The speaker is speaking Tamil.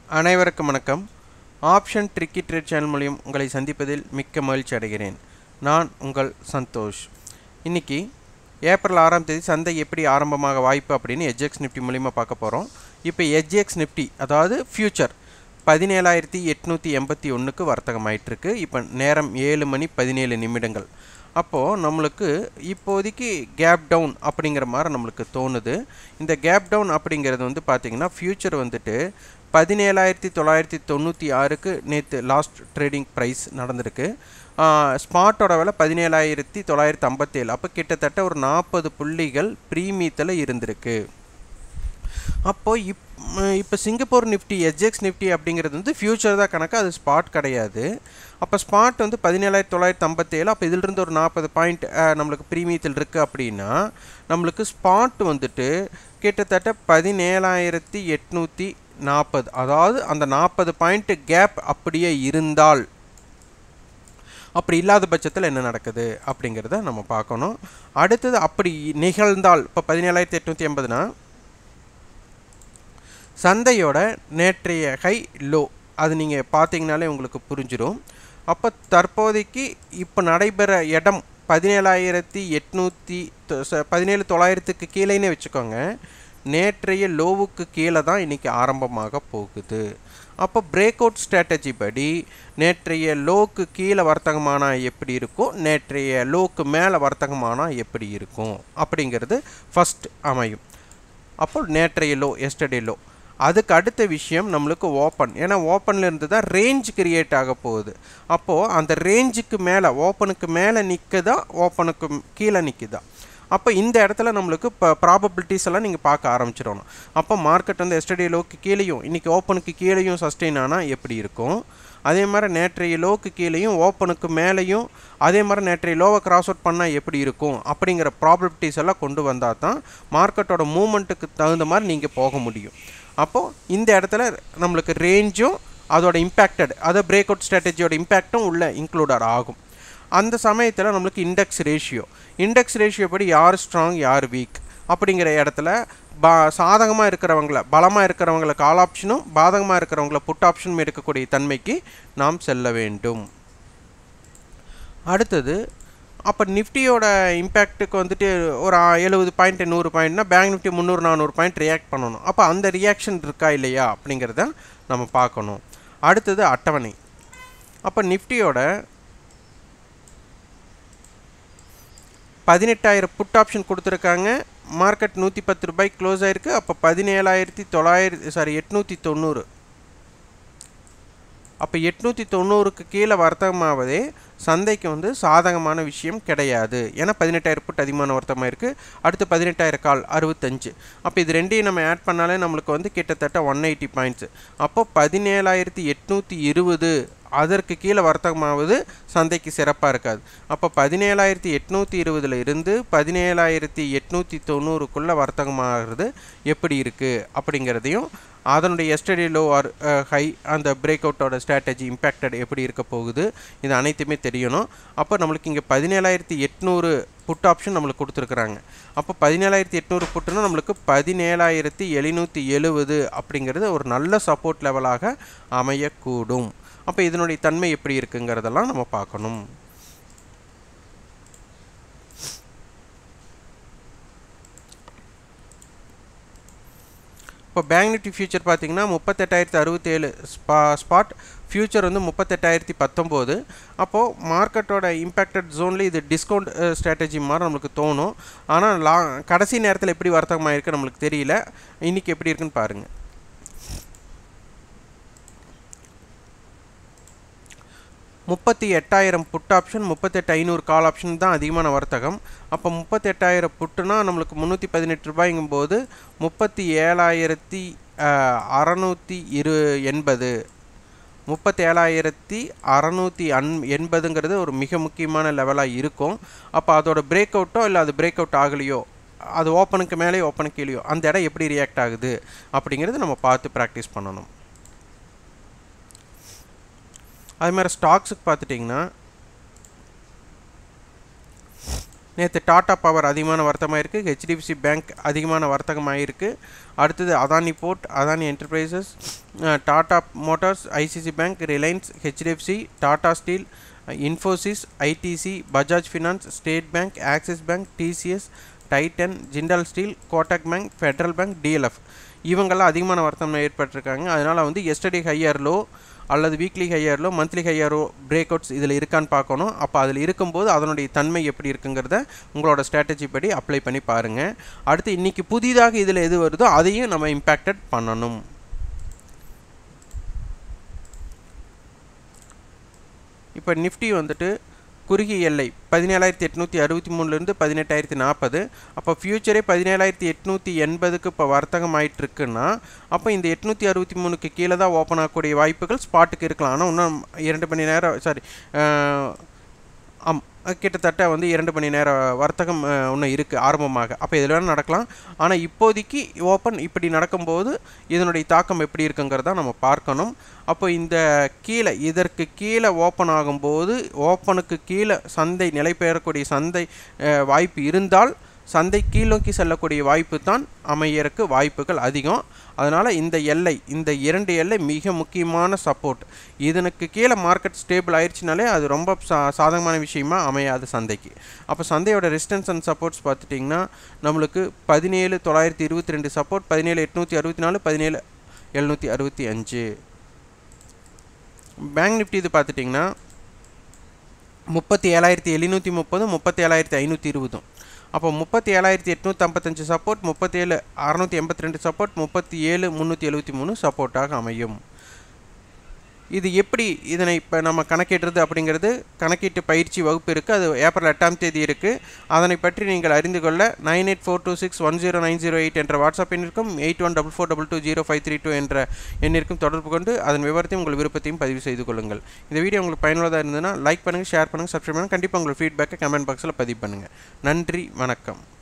அனைவருக்கும் வணக்கம் ஆப்ஷன் ட்ரிக்கி ட்ரேட் சேனல் மூலியம் உங்களை சந்திப்பதில் மிக்க மகிழ்ச்சி அடைகிறேன் நான் உங்கள் சந்தோஷ் இன்னைக்கு ஏப்ரல் ஆறாம் தேதி சந்தை எப்படி ஆரம்பமாக வாய்ப்பு அப்படின்னு எஜ்எக்ஸ் நிஃப்டி மூலிமா பார்க்க போகிறோம் இப்போ எஜ்எக்ஸ் நிஃப்டி அதாவது ஃபியூச்சர் பதினேழாயிரத்தி எட்நூற்றி எண்பத்தி ஒன்றுக்கு வர்த்தகமாயிட்டிருக்கு இப்போ நேரம் ஏழு மணி பதினேழு நிமிடங்கள் அப்போது நம்மளுக்கு இப்போதைக்கு கேப் டவுன் அப்படிங்கிற மாதிரி நம்மளுக்கு தோணுது இந்த கேப் டவுன் அப்படிங்கிறது வந்து பார்த்திங்கன்னா ஃப்யூச்சர் வந்துட்டு பதினேழாயிரத்தி தொள்ளாயிரத்தி தொண்ணூற்றி ஆறுக்கு நேற்று லாஸ்ட் ட்ரேடிங் ப்ரைஸ் நடந்திருக்கு ஸ்பாட்டோட விலை பதினேழாயிரத்தி தொள்ளாயிரத்தி ஐம்பத்தேழு அப்போ கிட்டத்தட்ட ஒரு நாற்பது புள்ளிகள் ப்ரீமியத்தில் இருந்திருக்கு அப்போது இப் இப்போ சிங்கப்பூர் நிஃப்டி எஸ்ஜெக்ஸ் நிஃப்டி அப்படிங்கிறது வந்து ஃபியூச்சர் தான் கணக்கு அது ஸ்பாட் கிடையாது அப்போ ஸ்பாட் வந்து பதினேழாயிரத்தி தொள்ளாயிரத்தி ஐம்பத்தேழு அப்போ இதிலிருந்து ஒரு நாற்பது பாயிண்ட் நம்மளுக்கு ப்ரீமியத்தில் இருக்குது அப்படின்னா நம்மளுக்கு ஸ்பாட் வந்துட்டு கிட்டத்தட்ட பதினேழாயிரத்தி எட்நூற்றி நாற்பது அதாவது அந்த நாற்பது பாயிண்ட் கேப் அப்படியே இருந்தால் அப்படி இல்லாத பட்சத்தில் என்ன நடக்குது அப்படிங்கிறத நம்ம பார்க்கணும் அடுத்தது அப்படி நிகழ்ந்தால் இப்போ பதினேழாயிரத்தி எட்நூற்றி எண்பதுனா சந்தையோட நேற்றைய ஹை லோ அது நீங்கள் பார்த்தீங்கனாலே உங்களுக்கு புரிஞ்சிடும் அப்போ தற்போதைக்கு இப்போ நடைபெற இடம் பதினேழாயிரத்தி எட்நூற்றி பதினேழு தொள்ளாயிரத்துக்கு கீழேன்னு வச்சுக்கோங்க நேற்றைய லோவுக்கு கீழே தான் இன்றைக்கி ஆரம்பமாக போகுது அப்போ பிரேக் அவுட் ஸ்ட்ராட்டஜி படி நேற்றைய லோக்கு கீழே வர்த்தகமானால் எப்படி இருக்கும் நேற்றைய லோக்கு மேலே வர்த்தகமானால் எப்படி இருக்கும் அப்படிங்கிறது ஃபஸ்ட் அமையும் அப்போ நேற்றைய லோ எஸ்டர்டே லோ அதுக்கு அடுத்த விஷயம் நம்மளுக்கு ஓப்பன் ஏன்னா ஓப்பனில் இருந்து தான் ரேஞ்ச் கிரியேட் ஆக போகுது அப்போது அந்த ரேஞ்சுக்கு மேலே ஓப்பனுக்கு மேலே நிற்குதா ஓப்பனுக்கு கீழே நிற்குதா அப்போ இந்த இடத்துல நம்மளுக்கு இப்போ ப்ராபபிலிட்டிஸ் எல்லாம் நீங்கள் பார்க்க ஆரம்பிச்சிடணும் அப்போ மார்க்கெட் வந்து எஸ்டர்டே லோக்கு கீழேயும் இன்றைக்கி ஓப்பனுக்கு கீழேயும் சஸ்டெயின் ஆனால் எப்படி இருக்கும் அதே மாதிரி நேற்றைய லோக்கு கீழேயும் ஓப்பனுக்கு மேலேயும் அதே மாதிரி நேற்றைய லோவை கிராஸ் அவுட் பண்ணால் எப்படி இருக்கும் அப்படிங்கிற ப்ராபபிலிட்டிஸ் எல்லாம் கொண்டு வந்தால் தான் மார்க்கெட்டோட மூமெண்ட்டுக்கு தகுந்த மாதிரி நீங்கள் போக முடியும் அப்போது இந்த இடத்துல நம்மளுக்கு ரேஞ்சும் அதோட இம்பேக்டட் அதை பிரேக் அவுட் ஸ்ட்ராட்டஜியோட இம்பேக்டும் உள்ள இன்க்ளூடட் ஆகும் அந்த சமயத்தில் நம்மளுக்கு இண்டெக்ஸ் ரேஷியோ இண்டெக்ஸ் ரேஷியோ படி யார் ஸ்ட்ராங் யார் வீக் அப்படிங்கிற இடத்துல பா சாதகமாக இருக்கிறவங்கள பலமாக இருக்கிறவங்கள கால் ஆப்ஷனும் பாதகமாக இருக்கிறவங்கள புட் ஆப்ஷனும் எடுக்கக்கூடிய தன்மைக்கு நாம் செல்ல வேண்டும் அடுத்தது அப்போ நிஃப்டியோட இம்பேக்ட்டுக்கு வந்துட்டு ஒரு எழுபது பாயிண்ட் நூறு பாயிண்ட்னா பேங்க் நிஃப்டி முந்நூறு நானூறு பாயிண்ட் ரியாக்ட் பண்ணணும் அப்போ அந்த ரியாக்ஷன் இருக்கா இல்லையா அப்படிங்கிறத நம்ம பார்க்கணும் அடுத்தது அட்டவணை அப்போ நிஃப்டியோட பதினெட்டாயிரம் புட் ஆப்ஷன் கொடுத்துருக்காங்க மார்க்கெட் நூற்றி பத்து ரூபாய்க்கு க்ளோஸ் ஆயிருக்கு அப்போ பதினேழாயிரத்தி தொள்ளாயிரத்தி சாரி எட்நூற்றி தொண்ணூறு அப்போ எட்நூற்றி தொண்ணூறுக்கு கீழே வர்த்தகமாவதே சந்தைக்கு வந்து சாதகமான விஷயம் கிடையாது ஏன்னா பதினெட்டாயிரம் புட் அதிகமான வர்த்தகமாக இருக்குது அடுத்து பதினெட்டாயிரம் கால் அறுபத்தஞ்சு அப்போ இது ரெண்டையும் நம்ம ஆட் பண்ணாலே நம்மளுக்கு வந்து கிட்டத்தட்ட ஒன் எயிட்டி பாயிண்ட்ஸு அப்போ பதினேழாயிரத்தி எட்நூற்றி இருபது அதற்கு கீழே வர்த்தகமாவது சந்தைக்கு சிறப்பாக இருக்காது அப்போ பதினேழாயிரத்தி எட்நூற்றி இருபதில் இருந்து பதினேழாயிரத்தி எட்நூற்றி தொண்ணூறுக்குள்ளே வர்த்தகமாகிறது எப்படி இருக்குது அப்படிங்கிறதையும் அதனுடைய எஸ்டடி லோ ஆர் ஹை அந்த பிரேக் அவுட்டோட ஸ்ட்ராட்டஜி இம்பேக்டட் எப்படி இருக்க போகுது இது அனைத்துமே தெரியணும் அப்போ நம்மளுக்கு இங்கே பதினேழாயிரத்தி எட்நூறு புட் ஆப்ஷன் நம்மளுக்கு கொடுத்துருக்குறாங்க அப்போ பதினேழாயிரத்தி எட்நூறு புட்டுனா நம்மளுக்கு பதினேழாயிரத்தி எழுநூற்றி எழுபது அப்படிங்கிறது ஒரு நல்ல சப்போர்ட் லெவலாக அமையக்கூடும் அப்போ இதனுடைய தன்மை எப்படி இருக்குங்கிறதெல்லாம் நம்ம பார்க்கணும் இப்போ பேங்க் நிஃப்டி ஃபியூச்சர் பார்த்தீங்கன்னா முப்பத்தெட்டாயிரத்தி அறுபத்தேழு ஸ்பா ஸ்பாட் ஃபியூச்சர் வந்து முப்பத்தெட்டாயிரத்தி பத்தொம்போது அப்போது மார்க்கெட்டோட இம்பேக்டட் ஜோனில் இது டிஸ்கவுண்ட் ஸ்ட்ராட்டஜி மாதிரி நம்மளுக்கு தோணும் ஆனால் லா கடைசி நேரத்தில் எப்படி வர்த்தகமாக இருக்குது நம்மளுக்கு தெரியல இன்றைக்கி எப்படி இருக்குன்னு பாருங்கள் முப்பத்தி எட்டாயிரம் புட் ஆப்ஷன் முப்பத்தெட்டு ஐநூறு கால் ஆப்ஷன் தான் அதிகமான வர்த்தகம் அப்போ முப்பத்தெட்டாயிரம் புட்டுனா நம்மளுக்கு முந்நூற்றி பதினெட்டு ரூபாய்ங்கும் போது முப்பத்தி ஏழாயிரத்தி அறநூற்றி இரு எண்பது முப்பத்தி ஏழாயிரத்தி அறநூற்றி அன் எண்பதுங்கிறது ஒரு மிக முக்கியமான லெவலாக இருக்கும் அப்போ அதோட பிரேக் அவுட்டோ இல்லை அது பிரேக் அவுட் ஆகலையோ அது ஓப்பனுக்கு மேலே ஓப்பனுக்கு கீழேயோ அந்த இடம் எப்படி ரியாக்ட் ஆகுது அப்படிங்கிறது நம்ம பார்த்து ப்ராக்டிஸ் பண்ணணும் அது மாதிரி ஸ்டாக்ஸுக்கு பார்த்துட்டிங்கன்னா நேற்று டாடா பவர் அதிகமான வர்த்தகமாக இருக்குது ஹெச்டிஎஃப்சி பேங்க் அதிகமான வர்த்தகமாக இருக்குது அடுத்தது Adani port Adani enterprises Tata motors ICICI bank Reliance HDFC Tata steel Infosys ITC Bajaj finance state bank Axis bank TCS Titan Jindal steel Kotak bank federal bank DLF இவங்கெல்லாம் அதிகமான வர்த்தகம் ஏற்பட்டிருக்காங்க அதனால் வந்து எஸ்டடி ஹையர் லோ அல்லது வீக்லி ஹையர்லோ மந்த்லி ஹையரோ பிரேக் அவுட்ஸ் இதில் இருக்கான்னு பார்க்கணும் அப்போ அதில் இருக்கும்போது அதனுடைய தன்மை எப்படி இருக்குங்கிறத உங்களோட ஸ்ட்ராட்டஜி படி அப்ளை பண்ணி பாருங்கள் அடுத்து இன்றைக்கி புதிதாக இதில் எது வருதோ அதையும் நம்ம இம்பேக்டட் பண்ணணும் இப்போ நிஃப்டி வந்துட்டு குறுகிய எல்லை பதினேழாயிரத்தி எட்நூற்றி அறுபத்தி மூணுலேருந்து பதினெட்டாயிரத்தி நாற்பது அப்போ ஃப்யூச்சரே பதினேழாயிரத்தி எட்நூற்றி எண்பதுக்கு இப்போ வர்த்தகம் ஆயிட்டுருக்குன்னா அப்போ இந்த எட்நூற்றி அறுபத்தி மூணுக்கு கீழே தான் ஓப்பன் ஆகக்கூடிய வாய்ப்புகள் ஸ்பாட்டுக்கு இருக்கலாம் ஆனால் இன்னும் இரண்டு மணி நேரம் சாரி ஆம் கிட்டத்தட்ட வந்து இரண்டு மணி நேர வர்த்தகம் இன்னும் இருக்குது ஆரம்பமாக அப்போ இதில் வேணால் நடக்கலாம் ஆனால் இப்போதைக்கு ஓப்பன் இப்படி நடக்கும்போது இதனுடைய தாக்கம் எப்படி இருக்குங்கிறத நம்ம பார்க்கணும் அப்போ இந்த கீழே இதற்கு கீழே ஓப்பன் ஆகும்போது ஓப்பனுக்கு கீழே சந்தை நிலை பெறக்கூடிய சந்தை வாய்ப்பு இருந்தால் சந்தை கீழ்நோக்கி செல்லக்கூடிய வாய்ப்பு தான் அமையறக்கு வாய்ப்புகள் அதிகம் அதனால் இந்த எல்லை இந்த இரண்டு எல்லை மிக முக்கியமான சப்போர்ட் இதனுக்கு கீழே மார்க்கெட் ஸ்டேபிள் ஆயிடுச்சுனாலே அது ரொம்ப சா சாதகமான விஷயமா அமையாது சந்தைக்கு அப்போ சந்தையோட ரெசிஸ்டன்ஸ் அண்ட் சப்போர்ட்ஸ் பார்த்துட்டிங்கன்னா நம்மளுக்கு பதினேழு தொள்ளாயிரத்தி இருபத்தி ரெண்டு சப்போர்ட் பதினேழு எட்நூற்றி அறுபத்தி நாலு பதினேழு எழுநூற்றி அறுபத்தி அஞ்சு பேங்க் நிஃப்டி இது பார்த்துட்டிங்கன்னா முப்பத்தி ஏழாயிரத்தி எழுநூற்றி முப்பது முப்பத்தி ஏழாயிரத்தி ஐநூற்றி இருபதும் அப்போ முப்பத்தி ஏழாயிரத்தி எட்நூற்றி ஐம்பத்தஞ்சு சப்போர்ட் முப்பத்தி ஏழு அறநூற்றி எண்பத்தி ரெண்டு சப்போர்ட் முப்பத்தி ஏழு முந்நூற்றி எழுபத்தி மூணு சப்போர்ட்டாக அமையும் இது எப்படி இதனை இப்போ நம்ம கணக்கிடுறது அப்படிங்கிறது கணக்கீட்டு பயிற்சி வகுப்பு இருக்குது அது ஏப்ரல் எட்டாம் தேதி இருக்குது அதனை பற்றி நீங்கள் அறிந்து கொள்ள nine eight four two six one zero nine zero eight என்ற வாட்ஸ்அப் எண்ணிற்கும் eight one double four double two zero five three two என்ற எண்ணிற்கும் தொடர்பு கொண்டு அதன் விவரத்தையும் உங்கள் விருப்பத்தையும் பதிவு செய்து கொள்ளுங்கள் இந்த வீடியோ உங்களுக்கு பயனுள்ளதாக இருந்ததுன்னா லைக் பண்ணுங்கள் ஷேர் பண்ணுங்கள் சப்ஸ்கிரைப் பண்ணுங்கள் கண்டிப்பாக உங்கள் ஃபீட்பேக்கை கமெண்ட் பாக்ஸில் பதிவு பண்ணுங்கள் நன்றி வணக்கம்